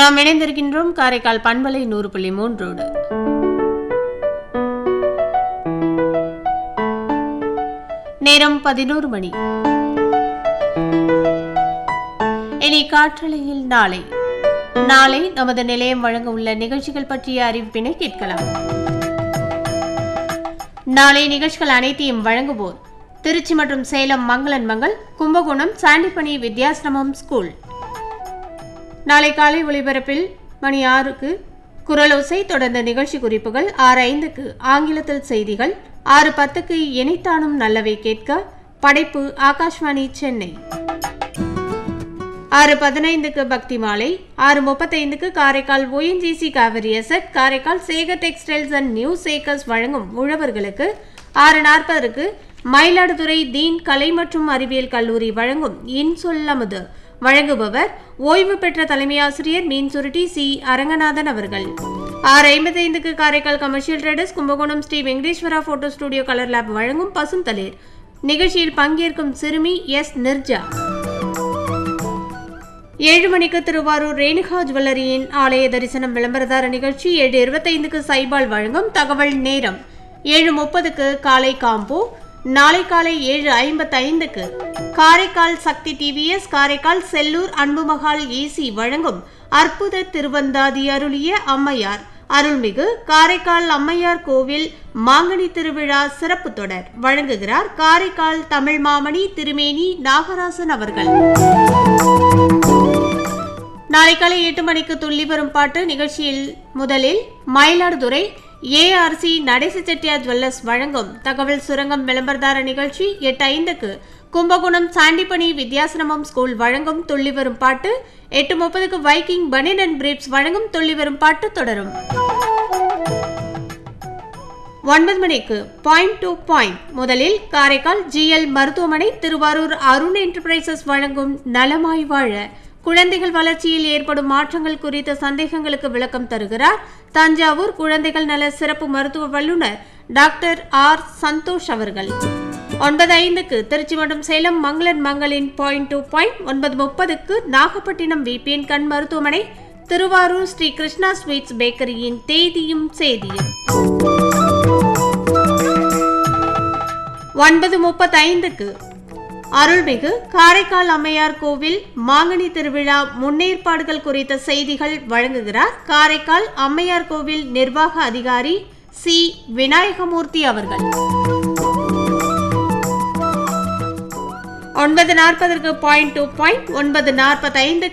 நாம் இணைந்திருக்கின்றோம் காரைக்கால் பண்பலை நூறு புள்ளி மூன்றோடு நேரம் பதினோரு மணி இனி காற்றலையில் நாளை நாளை நமது நிலையம் வழங்க உள்ள நிகழ்ச்சிகள் பற்றிய அறிவிப்பினை கேட்கலாம் நாளை நிகழ்ச்சிகள் அனைத்தையும் வழங்குவோர் திருச்சி மற்றும் சேலம் மங்களன் மங்கள் கும்பகோணம் சாண்டிப்பணி வித்யாசிரமம் ஸ்கூல் நாளை காலை ஒளிபரப்பில் மணி ஆறுக்கு குரலோசை தொடர்ந்த நிகழ்ச்சி குறிப்புகள் ஆறு ஐந்துக்கு ஆங்கிலத்தில் செய்திகள் ஆறு பத்துக்கு இணைத்தானும் நல்லவை கேட்க படைப்பு ஆகாஷ்வாணி சென்னை ஆறு பதினைந்துக்கு பக்தி மாலை ஆறு முப்பத்தைந்துக்கு Karaikal ONGC Cauvery asset Karaikal Sekar textiles and new Sekars வழங்கும் உழவர்களுக்கு ஆறு நாற்பதற்கு மயிலாடுதுறை தீன் கலை மற்றும் அறிவியல் கல்லூரி வழங்கும் இன்சொல்லமுது வழங்குபவர் ஓய்வு பெற்ற தலைமை ஆசிரியர் மீன் சுருட்டி சி அரங்கநாதன் அவர்கள் ஆறு ஐம்பத்தைந்துக்கு Karaikal commercial traders Kumbakonam Sri Venkateswara photo studio colour lab வழங்கும் பசுந்தளிர் நிகழ்ச்சியில் பங்கேற்கும் சிறுமி எஸ் நிர்ஜா ஏழு மணிக்கு திருவாரூர் ரேணுகா ஜுவல்லரியின் ஆலய தரிசனம் விளம்பரதார நிகழ்ச்சி ஏழு இருபத்தைந்துக்கு சைபால் வழங்கும் தகவல் நேரம் ஏழு முப்பதுக்கு காலை காம்போ நாளை காலை ஏழு ஐம்பத்தைந்துக்கு காரைக்கால் சக்தி டிவிஎஸ் காரைக்கால் செல்லூர் அன்புமகால் ஏசி வழங்கும் அற்புத திருவந்தாதி அருளிய அம்மையார் அருள்மிகு காரைக்கால் அம்மையார் கோவில் மாங்கனி திருவிழா சிறப்பு தொடர் வழங்குகிறார் காரைக்கால் தமிழ் மாமணி திருமேனி நாகராசன் அவர்கள் நாளை காலை எட்டு மணிக்கு துள்ளி வரும் பாட்டு நிகழ்ச்சியில் முதலில் மயிலாடுதுறை ஏஆர்சி நடேச செட்டியார் ஜுவல்லர்ஸ் வழங்கும் தகவல் சுரங்கம் விளம்பரதார நிகழ்ச்சி எட்டு ஐந்துக்கு கும்பகோணம் சாண்டிப்பணி வித்யாசிரமம் ஸ்கூல் வழங்கும் துள்ளி வரும் பாட்டு எட்டு முப்பதுக்கு வைக்கிங் பனின் அண்ட் பிரீப்ஸ் வழங்கும் துள்ளி வரும் பாட்டு தொடரும் ஒன்பது மணிக்கு பாயிண்ட் டு பாயிண்ட் முதலில் காரைக்கால் ஜிஎல் மருத்துவமனை திருவாரூர் அருண் என்டர்பிரைசஸ் வழங்கும் நலமாய் வாழ குழந்தைகள் வளர்ச்சியில் ஏற்படும் மாற்றங்கள் குறித்த சந்தேகங்களுக்கு விளக்கம் தருகிறார் தஞ்சாவூர் குழந்தைகள் நல சிறப்பு மருத்துவ வல்லுநர் டாக்டர் ஆர் சந்தோஷ் அவர்கள் ஒன்பது ஐந்துக்கு திருச்சி மற்றும் சேலம் மங்களன் மங்களின் பாயிண்ட் டு பாயிண்ட் ஒன்பது முப்பதுக்கு நாகப்பட்டினம் விபிஎன் கண் மருத்துவமனை திருவாரூர் ஸ்ரீ கிருஷ்ணா ஸ்வீட்ஸ் பேக்கரியின் தேதியும் செய்தியும் ஒன்பது முப்பத்தைந்துக்கு அருள்மிகு காரைக்கால் அம்மையார் கோவில் மாங்கனி திருவிழா முன்னேற்பாடுகள் குறித்த செய்திகள் வழங்குகிறார் காரைக்கால் அம்மையார் கோவில் நிர்வாக அதிகாரி சி விநாயகமூர்த்தி அவர்கள் ஒன்பது நாற்பதற்கு பாயிண்ட் டூ பாயிண்ட் ஒன்பது நாற்பத்தைந்து